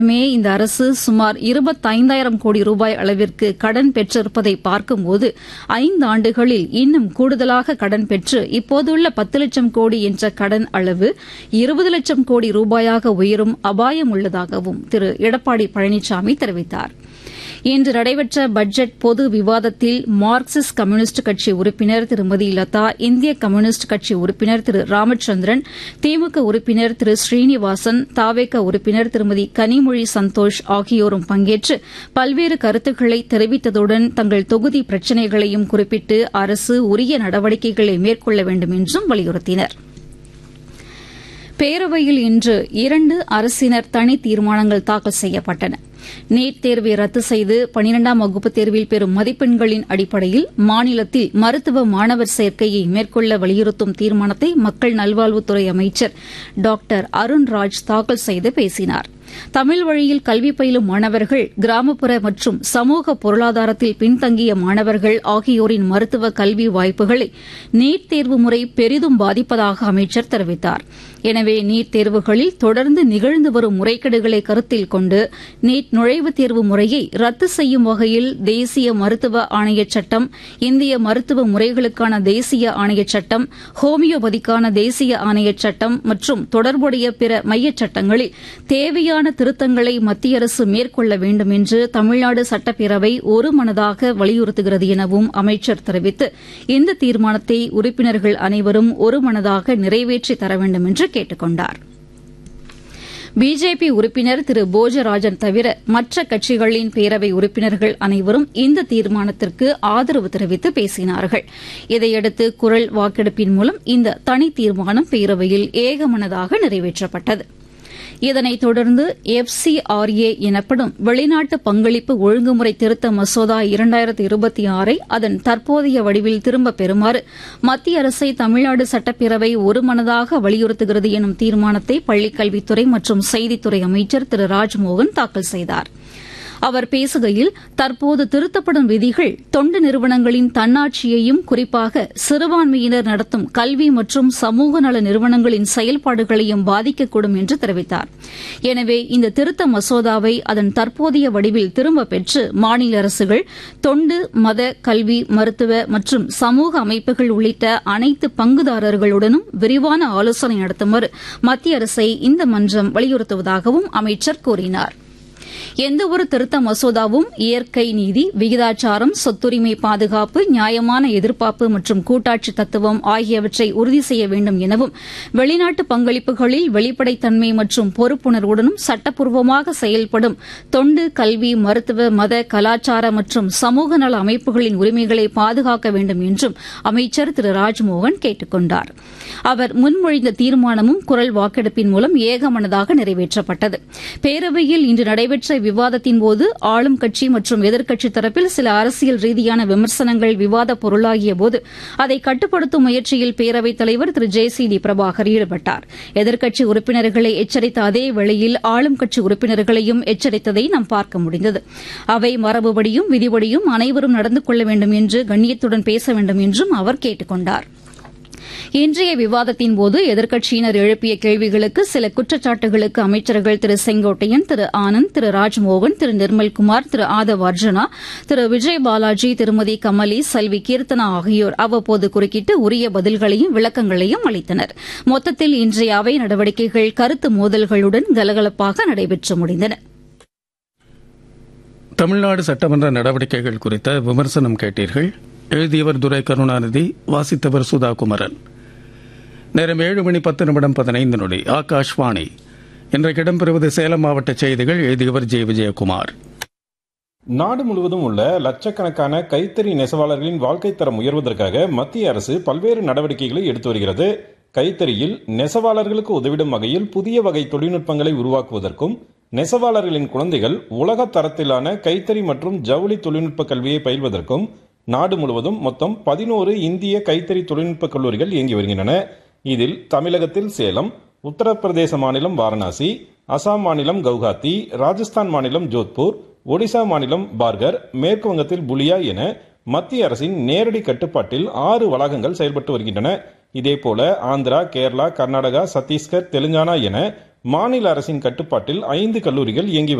மே இந்த அரசு சுமார் இருபத்தைந்தாயிரம் கோடி ரூபாய் அளவிற்கு கடன் பெற்றிருப்பதை பார்க்கும்போது ஐந்து ஆண்டுகளில் இன்னும் கூடுதலாக கடன் பெற்று இப்போதுள்ள பத்து லட்சம் கோடி என்ற கடன் அளவு இருபது லட்சம் கோடி ரூபாயாக உயரும் அபாயம் உள்ளதாகவும் திரு எடப்பாடி பழனிசாமி தெரிவித்தார் இன்று நடைபெற்ற பட்ஜெட் பொது விவாதத்தில் மார்க்சிஸ்ட் கம்யூனிஸ்ட் கட்சி உறுப்பினர் திருமதி லதா இந்திய கம்யூனிஸ்ட் கட்சி உறுப்பினர் திரு ராமச்சந்திரன் திமுக உறுப்பினர் திரு ஸ்ரீனிவாசன் தாவேக உறுப்பினர் திருமதி கனிமொழி சந்தோஷ் ஆகியோரும் பங்கேற்று பல்வேறு கருத்துக்களை தெரிவித்ததுடன் தங்கள் தொகுதி பிரச்சினைகளையும் குறிப்பிட்டு அரசு உரிய நடவடிக்கைகளை மேற்கொள்ள வேண்டும் என்றும் வலியுறுத்தினா் பேரவையில் இன்று இரண்டு அரசினர் தனி தீர்மானங்கள் தாக்கல் செய்யப்பட்டன நீட் தேர்வை ரத்து செய்து பனிரெண்டாம் வகுப்பு தேர்வில் பெறும் மதிப்பெண்களின் அடிப்படையில் மாநிலத்தில் மருத்துவ மாணவர் சேர்க்கையை மேற்கொள்ள வலியுறுத்தும் தீர்மானத்தை மக்கள் நல்வாழ்வுத்துறை அமைச்சர் டாக்டர் அருண்ராஜ் தாக்கல் செய்து பேசினார் தமிழ் வழியில் கல்வி பயிலும் மாணவர்கள் கிராமப்புற மற்றும் சமூக பொருளாதாரத்தில் பின்தங்கிய மாணவர்கள் ஆகியோரின் மருத்துவ கல்வி வாய்ப்புகளை நீட் தேர்வு முறை பெரிதும் பாதிப்பதாக அமைச்சர் தெரிவித்தார் எனவே நீட் தேர்வுகளில் தொடர்ந்து நிகழ்ந்து வரும் முறைகேடுகளை கருத்தில் கொண்டு நீட் நுழைவுத் தேர்வு முறையை ரத்து செய்யும் வகையில் தேசிய மருத்துவ ஆணையச் சட்டம் இந்திய மருத்துவ முறைகளுக்கான தேசிய ஆணையச் சட்டம் ஹோமியோபதிக்கான தேசிய ஆணையச் சட்டம் மற்றும் தொடர்புடைய பிற மையச் சட்டங்களில் தேவையான திருத்தங்களை மத்திய அரசு மேற்கொள்ள வேண்டும் என்று தமிழ்நாடு சட்டப்பேரவை ஒருமனதாக வலியுறுத்துகிறது எனவும் அமைச்சர் தெரிவித்து இந்த தீர்மானத்தை உறுப்பினர்கள் அனைவரும் ஒருமனதாக நிறைவேற்றி தர வேண்டும் என்று கேட்டுக் கொண்டாா் பிஜேபி உறுப்பினர் திரு போஜராஜன் தவிர மற்ற கட்சிகளின் பேரவை உறுப்பினர்கள் அனைவரும் இந்த தீர்மானத்திற்கு ஆதரவு தெரிவித்து பேசினார்கள் இதையடுத்து குரல் வாக்கெடுப்பின் மூலம் இந்த தனி தீர்மானம் பேரவையில் ஏகமனதாக நிறைவேற்றப்பட்டது இதனைத் தொடர்ந்து எஃப் சி ஆர் ஏ எனப்படும் வெளிநாட்டு பங்களிப்பு ஒழுங்குமுறை திருத்த மசோதா இரண்டாயிரத்து இருபத்தி ஆறை அதன் தற்போதைய வடிவில் திரும்பப் பெறுமாறு மத்திய அரசை தமிழ்நாடு சட்டப்பேரவை ஒருமனதாக வலியுறுத்துகிறது எனும் தீர்மானத்தை பள்ளிக்கல்வித்துறை மற்றும் செய்தித்துறை அமைச்சர் திரு ராஜ்மோகன் தாக்கல் செய்தாா் அவர் பேசுகையில் தற்போது திருத்தப்படும் விதிகள் தொண்டு நிறுவனங்களின் தன்னாட்சியையும் குறிப்பாக சிறுபான்மையினர் நடத்தும் கல்வி மற்றும் சமூக நல நிறுவனங்களின் செயல்பாடுகளையும் பாதிக்கக்கூடும் என்று தெரிவித்தார் எனவே இந்த திருத்த மசோதாவை அதன் தற்போதைய வடிவில் திரும்பப் பெற்று மாநில அரசுகள் தொண்டு மத கல்வி மருத்துவ மற்றும் சமூக அமைப்புகள் உள்ளிட்ட அனைத்து பங்குதாரர்களுடனும் விரிவான ஆலோசனை நடத்துமாறு மத்திய அரசை இந்த மன்றம் வலியுறுத்துவதாகவும் அமைச்சர் கூறினாா் எந்தவொரு திருத்த மசோதாவும் இயற்கை நீதி விகிதாச்சாரம் சொத்துரிமை பாதுகாப்பு நியாயமான எதிர்பார்ப்பு மற்றும் கூட்டாட்சி தத்துவம் ஆகியவற்றை உறுதி செய்ய வேண்டும் எனவும் வெளிநாட்டு பங்களிப்புகளில் வெளிப்படைத்தன்மை மற்றும் பொறுப்புணர்வுடனும் சட்டப்பூர்வமாக செயல்படும் தொண்டு கல்வி மருத்துவ மத கலாச்சார மற்றும் சமூக நல அமைப்புகளின் உரிமைகளை பாதுகாக்க வேண்டும் என்றும் அமைச்சர் திரு ராஜ்மோகன் கேட்டுக் கொண்டார் அவர் முன்மொழிந்த தீர்மானமும் குரல் வாக்கெடுப்பின் மூலம் ஏகமனதாக நிறைவேற்றப்பட்டது பேரவையில் இன்று நடைபெற்ற விவாதத்தின்போது ஆளும் கட்சி மற்றும் எதிர்க்கட்சித் தரப்பில் சில அரசியல் ரீதியான விமர்சனங்கள் விவாத பொருளாகியபோது அதை கட்டுப்படுத்தும் முயற்சியில் பேரவைத் தலைவர் Thiru J C D Prabhakar ஈடுபட்டார் எதிர்க்கட்சி உறுப்பினர்களை எச்சரித்த அதே வேளையில் ஆளும் கட்சி உறுப்பினர்களையும் எச்சரித்ததை நாம் பார்க்க முடிந்தது அவை மரபுபடியும் விதிபடியும் அனைவரும் நடந்து கொள்ள வேண்டும் என்று கண்ணியத்துடன் பேச வேண்டும் என்றும் அவர் கேட்டுக் கொண்டாா் இன்றைய விவாதத்தின்போது எதிர்க்கட்சியினர் எழுப்பிய கேள்விகளுக்கு சில குற்றச்சாட்டுகளுக்கு அமைச்சர்கள் திரு செங்கோட்டையன் திரு ஆனந்த் திரு ராஜ்மோகன் திரு நிர்மல்குமார் திரு ஆதவ் அர்ஜுனா திரு விஜய் பாலாஜி திருமதி கமலி செல்வி கீர்த்தனா ஆகியோர் அவ்வப்போது குறுக்கிட்டு உரிய பதில்களையும் விளக்கங்களையும் அளித்தனர் மொத்தத்தில் இன்றைய அவை நடவடிக்கைகள் கருத்து மோதல்களுடன் கலகலப்பாக நடைபெற்று முடிந்தன தமிழ்நாடு சட்டமன்ற நடவடிக்கைகள் குறித்த விமர்சனம் கேட்டீர்கள் எழுதியவர் துரை கருணாநிதி வாசித்தவர் சுதா குமரன் நேரம் ஏழு மணி பத்து நிமிடம் பதினைந்து நொடி ஆகாஷ்வாணி இன்றைக்கு இடம்பெறுவது சேலம் மாவட்ட செய்திகள் எழுதியவர் ஜே விஜயகுமார் நாடு முழுவதும் உள்ள லட்சக்கணக்கான கைத்தறி நெசவாளர்களின் வாழ்க்கை தரம் உயர்வதற்காக மத்திய அரசு பல்வேறு நடவடிக்கைகளை எடுத்து வருகிறது கைத்தறியில் நெசவாளர்களுக்கு உதவிடும் வகையில் புதிய வகை தொழில்நுட்பங்களை உருவாக்குவதற்கும் நெசவாளர்களின் குழந்தைகள் உலக தரத்திலான கைத்தறி மற்றும் ஜவுளி தொழில்நுட்ப கல்வியை பயில்வதற்கும் நாடு முழுவதும் மொத்தம் பதினோரு இந்திய கைத்தறி தொழில்நுட்ப கல்லூரிகள் இயங்கி வருகின்றன இதில் தமிழகத்தில் சேலம் உத்தரப்பிரதேச மாநிலம் வாரணாசி அசாம் மாநிலம் கவுஹாத்தி ராஜஸ்தான் மாநிலம் ஜோத்பூர் ஒடிசா மாநிலம் பார்கர் மேற்கு வங்கத்தில் புலியா என மத்திய அரசின் நேரடி கட்டுப்பாட்டில் ஆறு வளாகங்கள் செயல்பட்டு வருகின்றன இதேபோல ஆந்திரா கேரளா கர்நாடகா சத்தீஸ்கர் தெலுங்கானா என மாநில அரசின் கட்டுப்பாட்டில் ஐந்து கல்லூரிகள் இயங்கி